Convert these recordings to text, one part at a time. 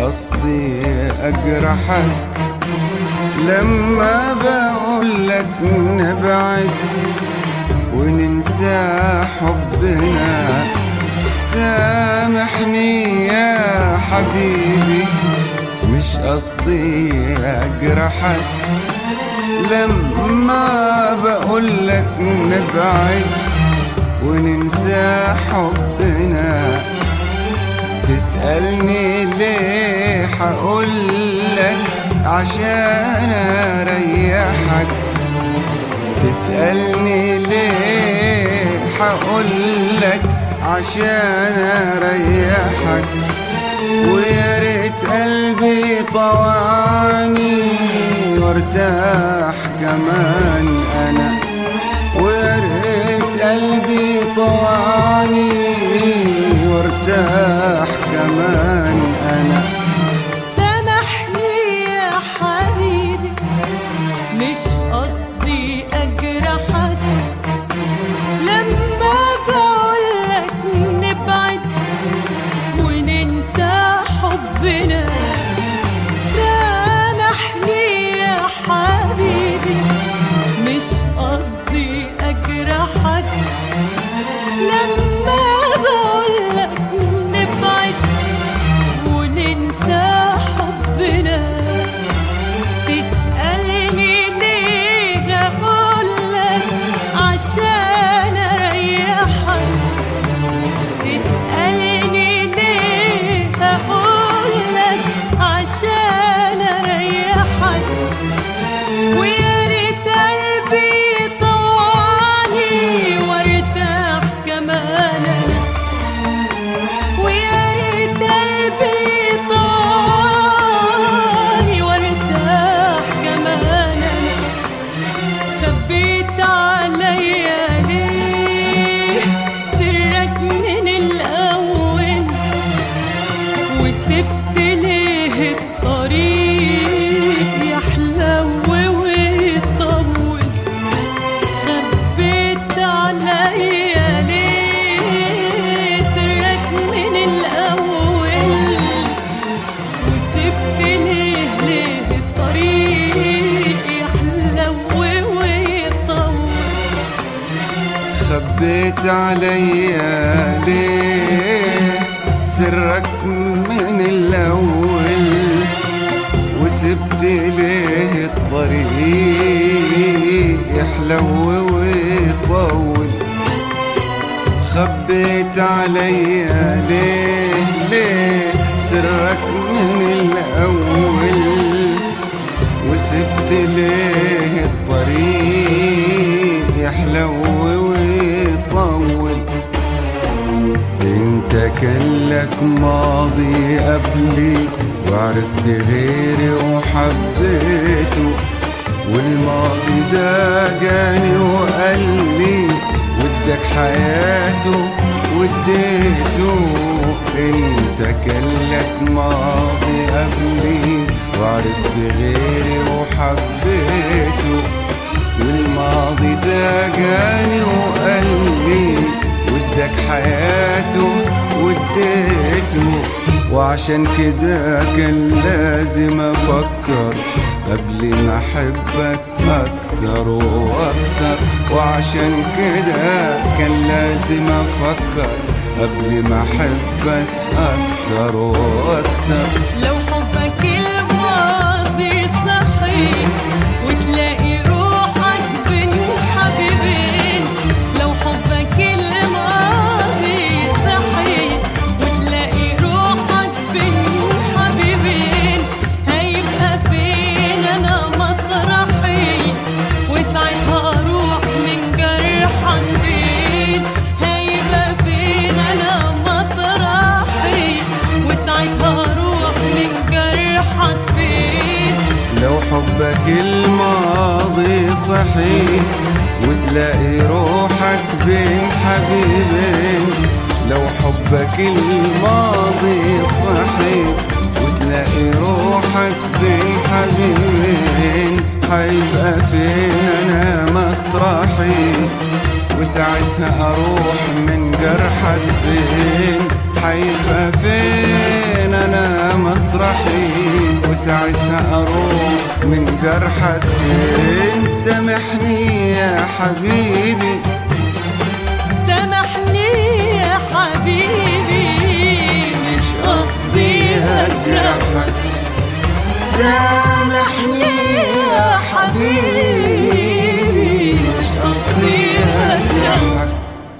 قصدي أجرحك لما بقول لك نبعد وننسى حبنا سامحني يا حبيبي مش قصدي أجرحك لما بقول لك نبعد وننسى حبنا تسألني ليه حقول لك عشان أريحك تسألني ليه حقول لك عشان أريحك ويا ريت قلبي طوعني وارتاح كمان أنا ويا ريت قلبي طوعني وارتاح كمان أنا سامحني يا حبيبي مش قصدي اجرحك لما بقولك نبعد وننسى حبنا سامحني يا حبيبي مش قصدي اجرحك لما بقولك نبعد وننسى حبنا تسألني ليه أقولك عشان أريحك تسألني ليه أقولك عشان أريحك ويا ريت قلبي طوعني وارتاح كمان أنا ويا ريت قلبي طوعني وارتاح كمان أنا خبيت عليا ليه سرك من الأول وسبت ليه الطريق يحلو ويطول خبيت عليا ليه سرك من الأول وسبت ليه ليه الطريق يحلو ويطول خبيت عليا ليه سرك من الأول وسبت ليه الطريق يحلو ويطول خبيت عليا ليه ليه سرك من الأول وسبت ليه الطريق يحلو ويطول انت كان لك ماضي قبلي وعرفت غيري وحبيته والماضي ده جاني وقال لي ودك حياته وديته انت كان لك ماضي قبلي وعرفت غيري وحبيته والماضي ده جاني وقال لي ودك حياته وديته وعشان كده كان لازم افكر قبل ما احبك اكتر واكتر وعشان كده كان لازم افكر قبل ما احبك اكتر واكتر لو حبك الماضي صحيح وتلاقي روحك بين حبيبين لو حبك الماضي صحيح وتلاقي روحك بين حبيبين هيبقى فين انا مطرحي وساعتها اروح من جرحك فين هيبقى فين انا مطرحي وساعتها اروح من جرحك فين لو حبك الماضي صحيح وتلاقي روحك بين حبيبين لو حبك الماضي صحيح وتلاقي روحك بين حبيبين حيبقى فين انا مطرحي وساعتها اروح من جرحك فين حيبقى فين انا مطرحي وساعتها اروح من جرحك فين سامحني يا حبيبي سامحني يا حبيبي مش قصدي هجرحك سامحني يا حبيبي مش قصدي هجرحك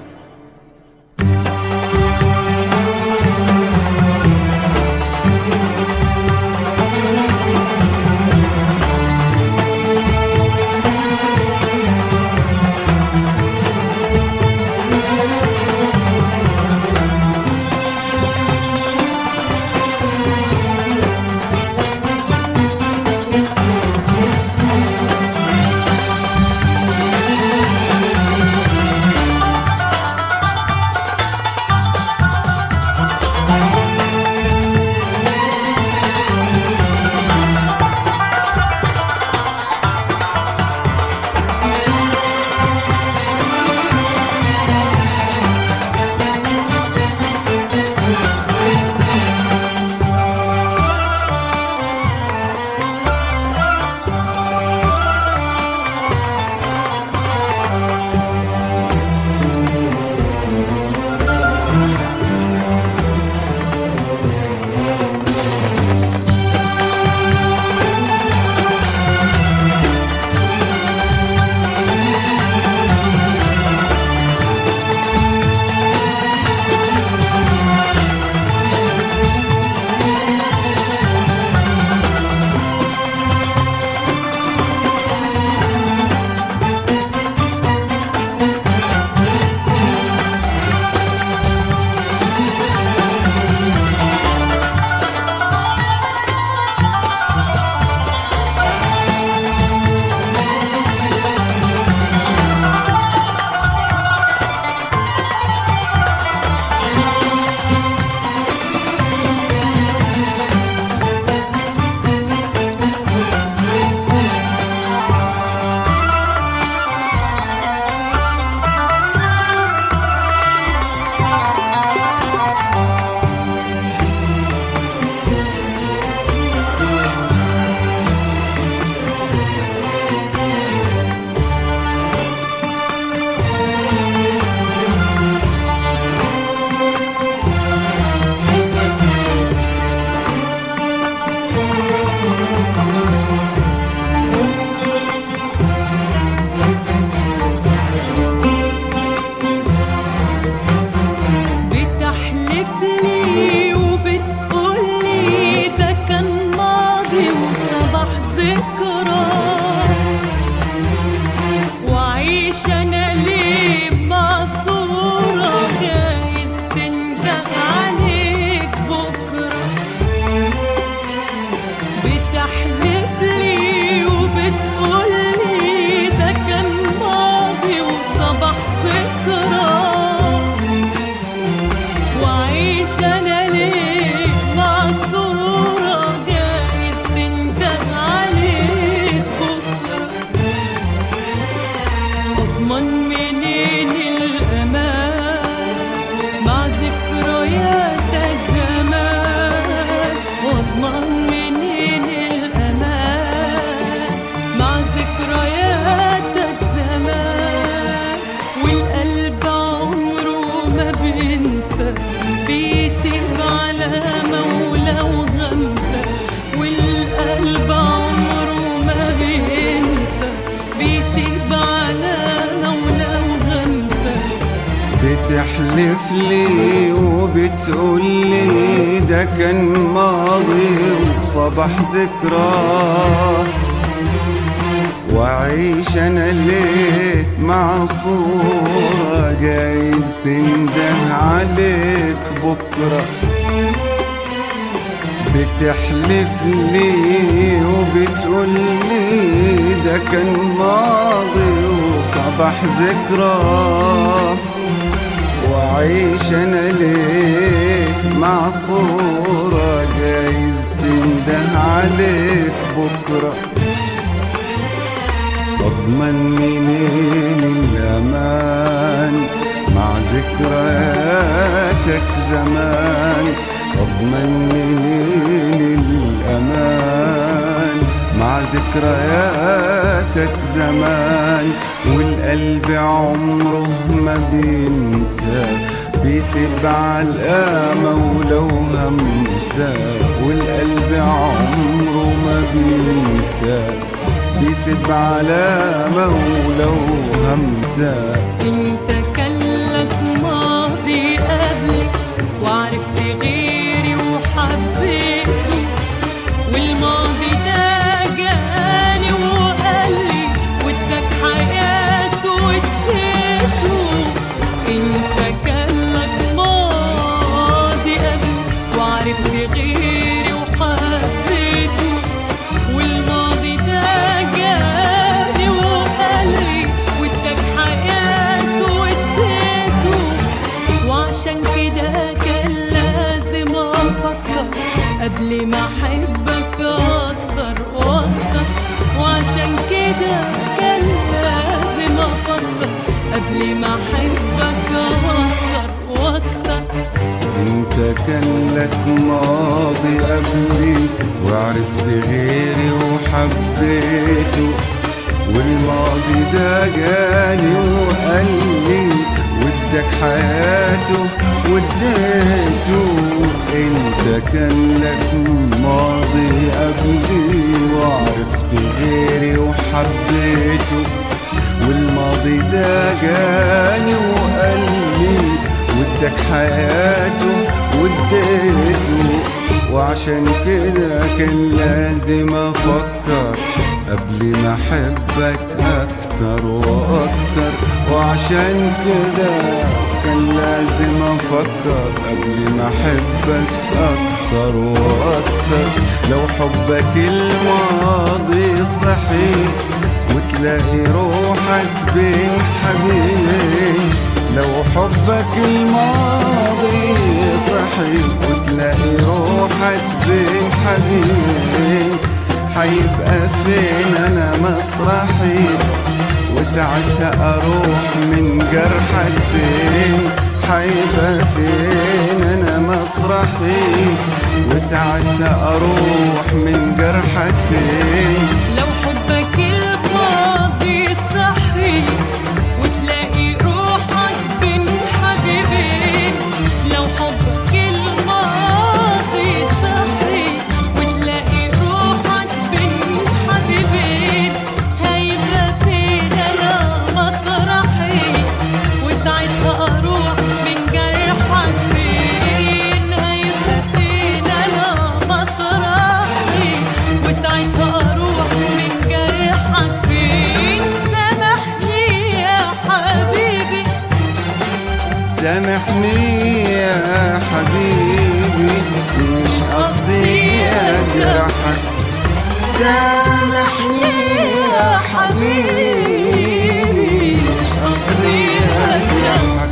بتحلف لي وبتقول لي ده كان ماضي وصباح ذكرى وعيش انا ليه معصورة جايز تندم عليك بكرة بتحلف لي وبتقول لي ده كان ماضي وصباح ذكرى وعيش انا ليه معصورة جايز تندم عليك بكرة اضمن منين الامان مع ذكرياتك زمان واضمن منين الامان مع ذكرياتك زمان والقلب عمره ما بينسى بيسيب علامة ولو غمسة والقلب عمره ما بينسى بيسيب علامة ولو غمسة بتحلف لي وبتقول لي ده كان ماضي وصباح ذكرى وعيش انا ليه مع صورة جايز تنده عليك بكرة بتحلف لي وبتقول لي ده كان ماضي وصباح ذكرى وعيش انا ليه مع صورة جايز تنده عليك بكرة اضمن منين الامان مع ذكرياتك زمان اضمنني للأمان مع ذكرياتك زمان والقلب عمره ما بينسى بيسيب علقامة ولو همسة والقلب عمره ما بينسى بيسيب علامة ولو همسة انت كان لك ماضي قبلي وعرفت غيري وحبيته والماضي ده جاني وقال لي واداك حياته واديته انت كان لك ماضي قبلي وعرفت غيري وحبيته والماضي ده جاني وقال لي واداك حياته واديته وعشان كده كان لازم افكر قبل ما احبك اكتر واكتر وعشان كده كان لازم افكر قبل ما احبك اكتر واكتر انت كان لك ماضي قبلي وعرفت غيري وحبيته والماضي ده جاني وقال لي ودك حياته وديته انت كان لك ماضي قبلي وعرفت غيري وحبيته والماضي ده جاني وقال لي ودك حياته وديته وعشان كده كان لازم افكر قبل ما احبك اكتر واكتر وعشان كده كان لازم افكر قبل ما احبك اكتر واكتر لو حبك الماضي صحيح وتلاقي روحك بين حبيبين لو حبك الماضي صحي وتلاقي روحك بين حبيبين حيبقى فين انا مطرحي وساعتها اروح من جرحك فين حيبقى فين انا مطرحي وساعتها اروح من جرحك فين لو حبك الماضي صحي وتلاقي روحك بين حبيبين لو حبك الماضي صحي وتلاقي روحك بين حبيبين هيبقى فين انا مطرحي وساعتها اروح من جرحك فين هيبقى فين انا مطرحي وساعتها اروح من جرحك فين سامحني يا حبيبي سامحني يا حبيبي مش قصدي اجرحك سامحني يا حبيبي مش قصدي اجرحك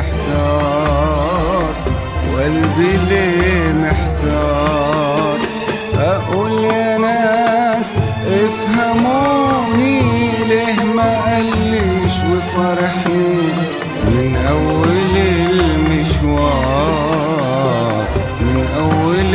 محتار وقلبي ليه محتار اقول يا ناس افهموني ليه ما قاليش وصارحني من اول المشوار من اول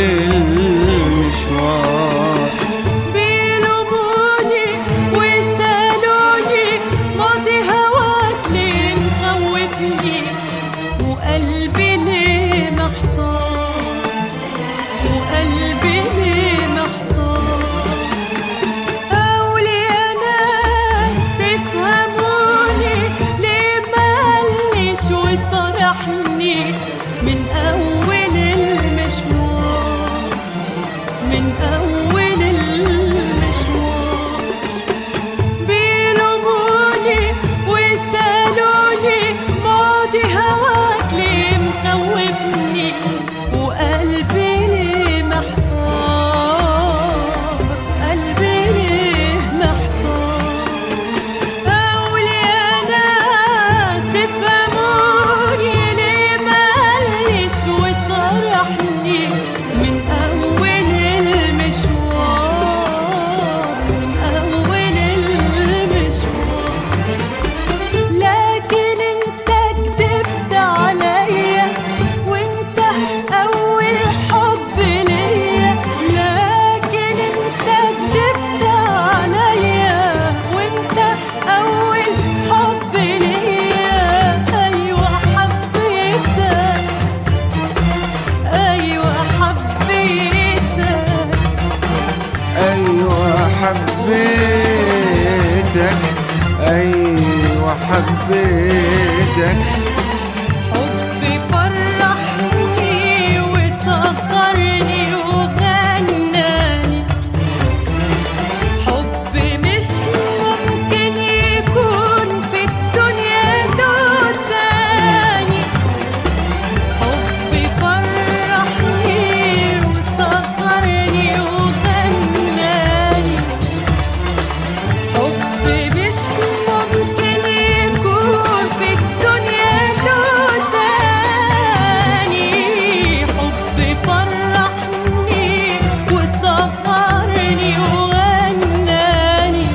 المشوار بيلوموني ويسألوني ماضي هواك ليه مخوفني وقلبي ليه محتار وقلبي ليه محتار قولي يا ناس تفهموني ليه ماليش وصرحني من أول المشوار من أول المشوار بيلوموني ويسألوني ماضي هواك ليه مخوفني وقلبي ليه محتار قلبي ليه محتار قولي يا ناس افهموني ليه ماليش وصرحني من أول المشوار من أول المشوار لكن انت كدبت عليا وانت اول حب ليا لكن انت كدبت عليا وانت اول حب ليا ايوه حبيتك ايوه حبيتك ايوه حبيتك ايوه حبيتك حبي فرحني وسخرني وغناني حبي مش ممكن يكون في الدنيا له تاني حبي فرحني وسخرني وغناني حبي مش ممكن يكون في الدنيا له تاني حبي فرحني وسهرني وغناني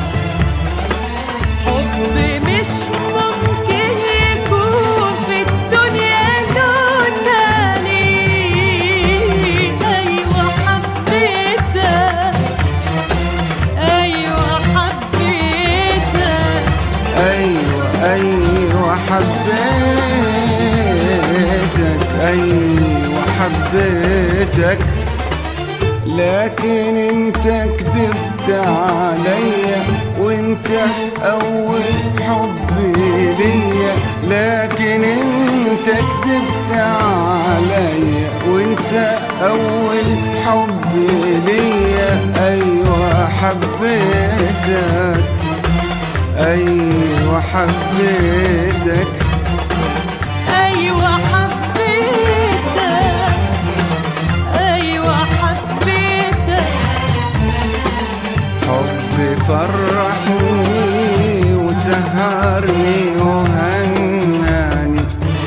حبي مش ممكن يكون في الدنيا له تاني أيوة حبيتك أيوة حبيتك ايوه ايوه حبيتك ايوه حبيتك لكن انت كذبت عليا وانت اول حب ليا لكن انت كذبت عليا وانت اول حب ليا ايوه حبيتك ايوه حبيتك أيوة حبيتك أيوة حبيتك حبي فرحني وسهرني وهناني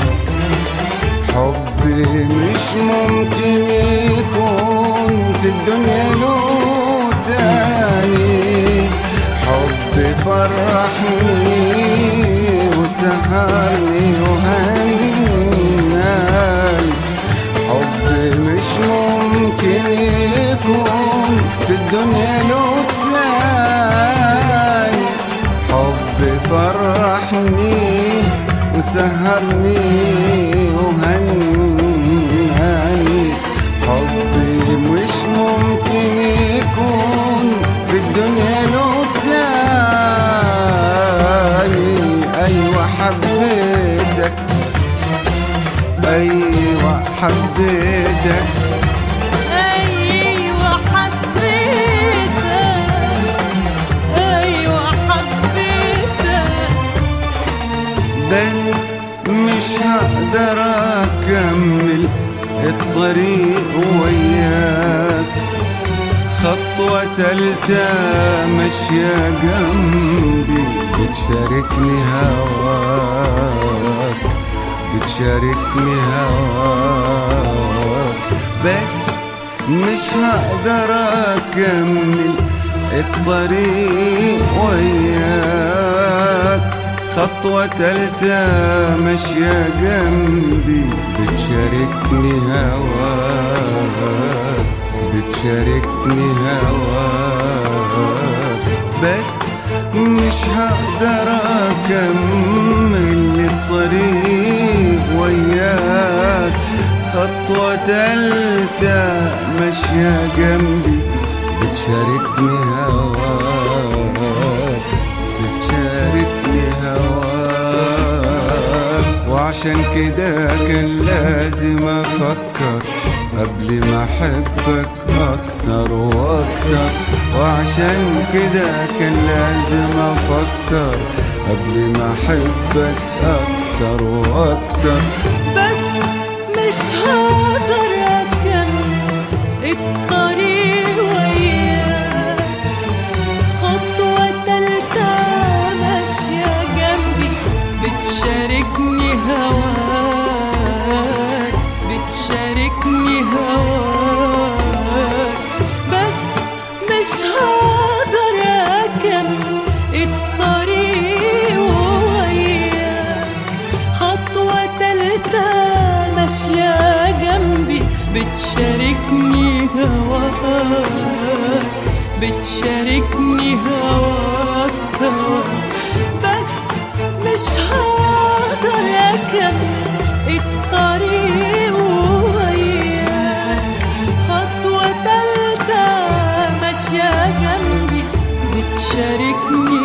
حبي مش ممكن يكون في الدنيا له تاني حبي فرحني وسهرني وهناني حبي مش ممكن يكون في الدنيا له تاني حبي فرحني وسهرني وهناني حبي مش ممكن يكون في الدنيا له تاني أيوة حبيتك أيوة حبيتك أيوة حبيتك أيوة حبيتك بس مش هقدر أكمل الطريق وياك خطوة تالتة ماشية جنبي بتشاركني هواك بتشاركني بتشاركني هواك بس مش هقدر اكمل الطريق وياك خطوة تالتة ماشية جنبي بتشاركني هواك بتشاركني هواك بس مش هقدر اكمل الطريق وياك خطوة تالتة ماشية جنبي بتشاركني هواك بتشاركني هواك وعشان كده كان لازم افكر قبل ما احبك اكتر واكتر وعشان كده كان لازم افكر قبل ما احبك اكتر واكتر بس مش هقدر اكمل الطريق وياك خطوة تالتة ماشية جنبي بتشاركني هواك بتشاركني هواك بس مش هقدر اكمل الطريق وياك خطوة تالتة ماشية جنبي بتشاركني هواك بتشاركني هواك هواك بس مش هقدر أكمل الطريق وياك خطوة تالتة ماشية جنبي بتشاركني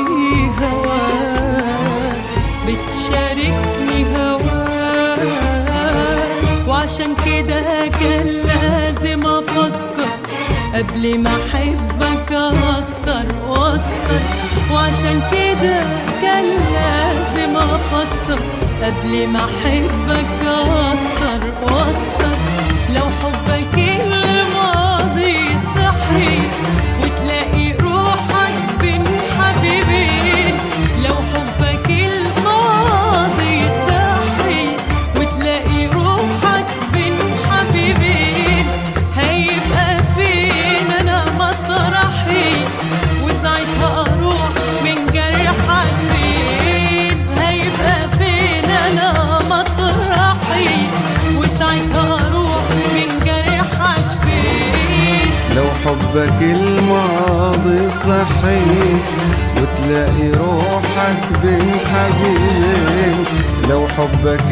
هواك بتشاركني هواك وعشان كده كان لازم افكر قبل ما احبك اكتر واكتر وعشان كده كان لازم افكر قبل ما احبك اكتر واكتر لو حبك الماضي صحي وتلاقي روحك بين حبيبين لو حبك الماضي صحي وتلاقي روحك بين حبيبين هيبقى فين انا مطرحي وساعتها اروح من جرحك فين هيبقى فين انا مطرحي وساعتها اروح من جرحك فين لو حبك الماضي صحي وتلاقي روحك بين حبيبين لو حبك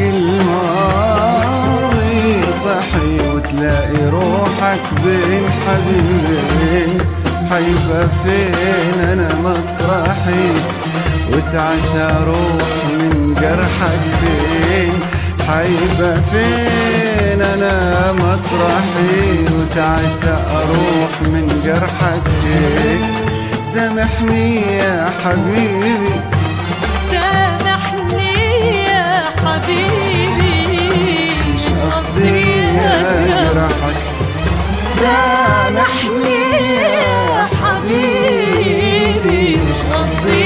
الماضي صحي وتلاقي روحك بين حبيبين حيبقى فين انا مطرحي وساعتها اروح من جرحك فين حيبقى فين انا مطرحي وساعتها اروح من جرحك فين سامحني يا حبيبي سامحني يا حبيبي مش قصدي اجرحك سامحني يا حبيبي مش قصدي